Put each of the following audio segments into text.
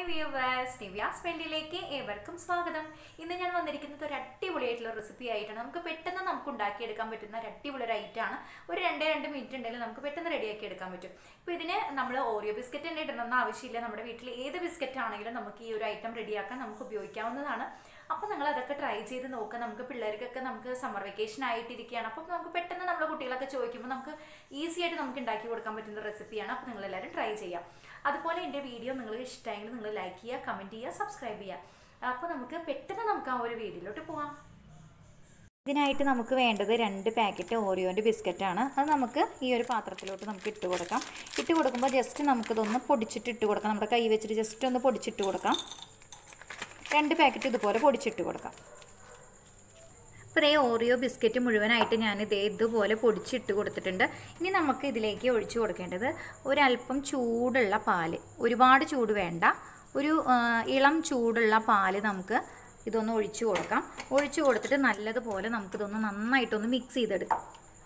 viewers Divya's വെള്ളിയിലേക്ക് ഏവർക്കും സ്വാഗതം ഇന്ന് ഞാൻ വന്നിരിക്കുന്നത് ഒരു അടിപൊളിയായിട്ടുള്ള റെസിപ്പി ആയിട്ടാണ് നമുക്ക് പെട്ടെന്ന് നമുക്ക് ഉണ്ടാക്കിയെടുക്കാൻ പറ്റുന്ന ഒരു അടിപൊളി ഒരു item ആണ് ഒരു രണ്ടേ രണ്ട് മിനിറ്റ് ഉണ്ടെങ്കിൽ നമുക്ക് പെട്ടെന്ന് റെഡിയാക്കി എടുക്കാൻ പറ്റും ഇപ്പോൾ ഇതിന് നമ്മൾ ഓറിയോ ബിസ്ക്കറ്റ് തന്നെ ഇടണമെന്ന് ആവശ്യമില്ല നമ്മുടെ വീട്ടിൽ ഏത് ബിസ്ക്കറ്റ് ആണെങ്കിലും നമുക്ക് ഈ ഒരു ഐറ്റം റെഡിയാക്കാൻ നമുക്ക് ഉപയോഗിക്കാവുന്നതാണ് അപ്പോൾ നിങ്ങൾ അതൊക്കെ ട്രൈ ചെയ്ത് നോക്കുക നമുക്ക് പിള്ളേർക്കൊക്കെ നമുക്ക് സമ്മർ വെക്കേഷൻ ആയിട്ടിരിക്കുകയാണ് അപ്പം നമുക്ക് പെട്ടെന്ന് നമ്മുടെ കുട്ടികളൊക്കെ ചോദിക്കുമ്പോൾ നമുക്ക് ഈസി ആയിട്ട് നമുക്ക് ഉണ്ടാക്കി കൊടുക്കാൻ പറ്റുന്ന റെസിപ്പിയാണ് അപ്പോൾ നിങ്ങൾ എല്ലാവരും ട്രൈ ചെയ്യാം അതുപോലെ എൻ്റെ വീഡിയോ നിങ്ങൾ ഇഷ്ടമായെങ്കിൽ നിങ്ങൾ ലൈക്ക് ചെയ്യുക കമൻറ്റ് ചെയ്യുക സബ്സ്ക്രൈബ് ചെയ്യുക അപ്പോൾ നമുക്ക് പെട്ടെന്ന് നമുക്ക് ആ ഒരു വീഡിയോയിലോട്ട് പോവാം ഇതിനായിട്ട് നമുക്ക് വേണ്ടത് രണ്ട് പാക്കറ്റ് ഓറിയോൻ്റെ ബിസ്ക്കറ്റാണ് അത് നമുക്ക് ഈ ഒരു പാത്രത്തിലോട്ട് നമുക്ക് ഇട്ട് കൊടുക്കാം ഇട്ട് കൊടുക്കുമ്പോൾ ജസ്റ്റ് നമുക്കിതൊന്ന് പൊടിച്ചിട്ട് ഇട്ട് കൊടുക്കാം നമ്മുടെ കൈ വെച്ചിട്ട് ജസ്റ്റ് ഒന്ന് പൊടിച്ചിട്ട് കൊടുക്കാം രണ്ട് പാക്കറ്റ് ഇതുപോലെ പൊടിച്ചിട്ട് കൊടുക്കാം അപ്പോൾ ഇതേ ഓറിയോ ബിസ്ക്കറ്റ് മുഴുവനായിട്ട് ഞാൻ ഇതേ ഇതുപോലെ പൊടിച്ചിട്ട് കൊടുത്തിട്ടുണ്ട് ഇനി നമുക്ക് ഇതിലേക്ക് ഒഴിച്ചു കൊടുക്കേണ്ടത് ഒരല്പം ചൂടുള്ള പാല് ഒരുപാട് ചൂട് വേണ്ട ഒരു ആ, ഇളം ചൂടുള്ള പാല് നമുക്ക് ഇതൊന്ന് ഒഴിച്ചു കൊടുക്കാം ഒഴിച്ചു കൊടുത്തിട്ട് നല്ലതുപോലെ നമുക്കിതൊന്ന് നന്നായിട്ടൊന്ന് മിക്സ് ചെയ്തെടുക്കാം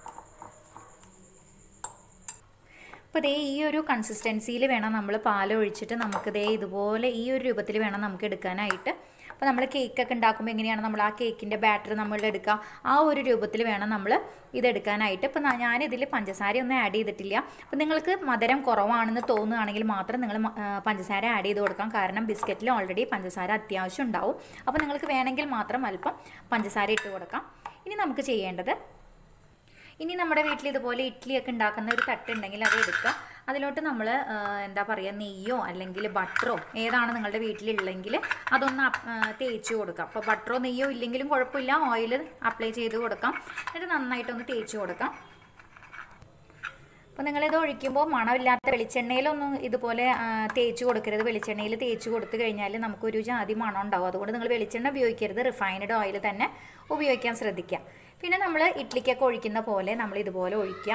അപ്പോൾ ദേ ഈ ഒരു കൺസിസ്റ്റൻസിയിൽ വേണം നമ്മൾ പാൽ ഒഴിച്ചിട്ട് നമുക്ക് ദേ ഇതുപോലെ ഈ ഒരു രൂപത്തിൽ വേണം നമുക്ക് എടുക്കാനായിട്ട് അപ്പോൾ നമ്മൾ കേക്കൊക്കെ ഉണ്ടാക്കുമ്പോൾ എങ്ങനെയാണ് നമ്മൾ ആ കേക്കിൻ്റെ ബാറ്റർ നമ്മൾ എടുക്കുക ആ ഒരു രൂപത്തിൽ വേണം നമ്മൾ ഇതെടുക്കാനായിട്ട് ഇപ്പോൾ ഞാനിതിൽ പഞ്ചസാര ഒന്നും ആഡ് ചെയ്തിട്ടില്ല അപ്പോൾ നിങ്ങൾക്ക് മധുരം കുറവാണെന്ന് തോന്നുകയാണെങ്കിൽ മാത്രം നിങ്ങൾ മ- ആ, പഞ്ചസാര ആഡ് ചെയ്ത് കൊടുക്കാം കാരണം ബിസ്ക്കറ്റിൽ ഓൾറെഡി പഞ്ചസാര അത്യാവശ്യം ഉണ്ടാവും അപ്പോൾ നിങ്ങൾക്ക് വേണമെങ്കിൽ മാത്രം അല്പം പഞ്ചസാര ഇട്ട് കൊടുക്കാം ഇനി നമുക്ക് ചെയ്യേണ്ടത് ഇനി നമ്മുടെ വീട്ടിൽ ഇതുപോലെ ഇഡ്ഡലിയൊക്കെ ഉണ്ടാക്കുന്ന ഒരു തട്ടുണ്ടെങ്കിൽ അത് എടുക്കുക അതിലോട്ട് നമ്മൾ എന്താ പറയുക നെയ്യോ അല്ലെങ്കിൽ ബട്ടറോ ഏതാണ് നിങ്ങളുടെ വീട്ടിലുള്ളെങ്കിൽ അതൊന്ന് അപ്- ആ, തേച്ച് കൊടുക്കാം അപ്പോൾ ബട്ടറോ നെയ്യോ ഇല്ലെങ്കിലും കുഴപ്പമില്ല ഓയിൽ അപ്ലൈ ചെയ്ത് കൊടുക്കാം എന്നിട്ട് നന്നായിട്ടൊന്ന് തേച്ച് കൊടുക്കാം അപ്പോൾ നിങ്ങളിത് ഒഴിക്കുമ്പോൾ മണമില്ലാത്ത വെളിച്ചെണ്ണയിലൊന്നും ഇതുപോലെ ആ, തേച്ച് കൊടുക്കരുത് വെളിച്ചെണ്ണയിൽ തേച്ച് കൊടുത്തു കഴിഞ്ഞാൽ നമുക്കൊരു ജാതി മണം ഉണ്ടാവും അതുകൊണ്ട് നിങ്ങൾ വെളിച്ചെണ്ണ ഉപയോഗിക്കരുത് റിഫൈൻഡ് ഓയിൽ തന്നെ ഉപയോഗിക്കാൻ ശ്രദ്ധിക്കുക പിന്നെ നമ്മൾ ഇഡ്ലിക്കൊക്കെ ഒഴിക്കുന്ന പോലെ നമ്മൾ ഇതുപോലെ ഒഴിക്കാം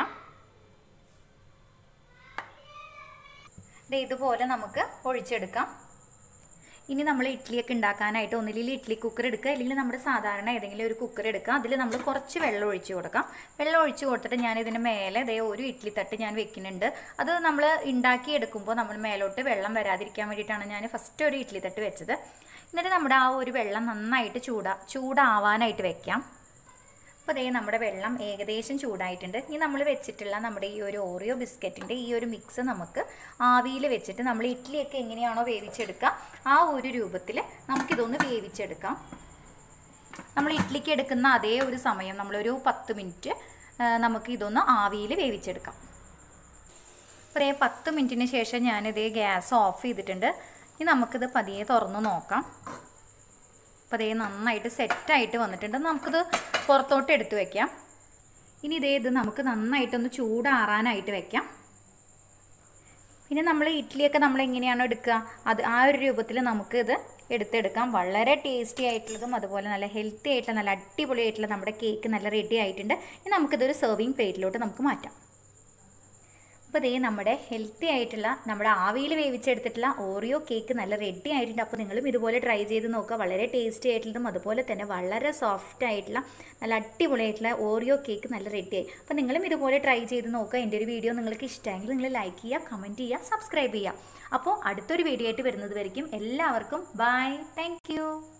ദേ ഇതുപോലെ നമുക്ക് ഒഴിച്ചെടുക്കാം ഇനി നമ്മൾ ഇഡ്ഡലിയൊക്കെ ഉണ്ടാക്കാനായിട്ട് ഒന്നില്ലെങ്കിൽ ഇഡ്ഡലി കുക്കർ എടുക്കുക അല്ലെങ്കിൽ നമ്മുടെ സാധാരണ ഏതെങ്കിലും ഒരു കുക്കർ എടുക്കുക അതിൽ നമ്മൾ കുറച്ച് വെള്ളം ഒഴിച്ച് കൊടുക്കാം വെള്ളം ഒഴിച്ച് കൊടുത്തിട്ട് ഞാൻ ഇതിന് മേലെ ദേ ഒരു ഇഡ്ഡലി തട്ട് ഞാൻ വെക്കുന്നുണ്ട് അത് നമ്മൾ ഉണ്ടാക്കി എടുക്കുമ്പോൾ നമ്മൾ മേലോട്ട് വെള്ളം വരാതിരിക്കാൻ വേണ്ടിയിട്ടാണ് ഞാൻ ഫസ്റ്റ് ഒരു ഇഡ്ഡലി തട്ട് വെച്ചത് എന്നിട്ട് നമ്മുടെ ആ ഒരു വെള്ളം നന്നായിട്ട് ചൂടാ ചൂടാവാനായിട്ട് വെക്കാം അപ്പോൾ ദേ നമ്മുടെ വെള്ളം ഏകദേശം ചൂടായിട്ടുണ്ട് ഇനി നമ്മൾ വെച്ചിട്ടുള്ള നമ്മുടെ ഈ ഒരു ഓറിയോ ബിസ്ക്കറ്റിൻ്റെ ഈ ഒരു മിക്സ് നമുക്ക് ആവിയിൽ വെച്ചിട്ട് നമ്മൾ ഇഡ്ഡലിയൊക്കെ എങ്ങനെയാണോ വേവിച്ചെടുക്കുക ആ ഒരു രൂപത്തിൽ നമുക്കിതൊന്ന് വേവിച്ചെടുക്കാം നമ്മൾ ഇഡ്ഡലിക്ക് എടുക്കുന്ന അതേ ഒരു സമയം നമ്മളൊരു പത്ത് മിനിറ്റ് നമുക്ക് ഇതൊന്ന് ആവിയിൽ വേവിച്ചെടുക്കാം അപ്പോൾ ദേ പത്ത് മിനിറ്റിന് ശേഷം ഞാനിതേ ഗ്യാസ് ഓഫ് ചെയ്തിട്ടുണ്ട് ഇനി നമുക്കിത് പതിയെ തുറന്ന് നോക്കാം അപ്പോൾ അതേ നന്നായിട്ട് സെറ്റായിട്ട് വന്നിട്ടുണ്ട് നമുക്കിത് പുറത്തോട്ട് എടുത്ത് വെക്കാം ഇനി ഇതേ ഇത് നമുക്ക് നന്നായിട്ടൊന്ന് ചൂടാറാനായിട്ട് വെക്കാം പിന്നെ നമ്മൾ ഇഡ്ഡലിയൊക്കെ നമ്മൾ എങ്ങനെയാണോ എടുക്കുക അത് ആ ഒരു രൂപത്തിൽ നമുക്ക് ഇത് എടുത്തെടുക്കാം വളരെ ടേസ്റ്റി ആയിട്ടുള്ളതും അതുപോലെ നല്ല ഹെൽത്തി ആയിട്ടുള്ള നല്ല അടിപൊളിയായിട്ടുള്ള നമ്മുടെ കേക്ക് നല്ല റെഡി ആയിട്ടുണ്ട് ഇനി നമുക്കിതൊരു സെർവിങ് പ്ലേറ്റിലോട്ട് നമുക്ക് മാറ്റാം അപ്പോൾ ദേ നമ്മുടെ ഹെൽത്തി ആയിട്ടുള്ള നമ്മുടെ ആവിയിൽ വേവിച്ചെടുത്തിട്ടുള്ള ഓറിയോ കേക്ക് നല്ല റെഡി ആയിട്ടുണ്ട് അപ്പോൾ നിങ്ങളും ഇതുപോലെ ട്രൈ ചെയ്ത് നോക്കുക വളരെ ടേസ്റ്റി ആയിട്ടുള്ളതും അതുപോലെ തന്നെ വളരെ സോഫ്റ്റ് ആയിട്ടുള്ള നല്ല അടിപൊളിയായിട്ടുള്ള ഓറിയോ കേക്ക് നല്ല റെഡി ആയി അപ്പോൾ നിങ്ങളും ഇതുപോലെ ട്രൈ ചെയ്ത് നോക്കുക എൻ്റെ ഒരു വീഡിയോ നിങ്ങൾക്ക് ഇഷ്ടമെങ്കിൽ നിങ്ങൾ ലൈക്ക് ചെയ്യുക കമൻറ്റ് ചെയ്യുക സബ്സ്ക്രൈബ് ചെയ്യുക അപ്പോൾ അടുത്തൊരു വീഡിയോ ആയിട്ട് വരുന്നത് വരയ്ക്കും എല്ലാവർക്കും ബൈ താങ്ക്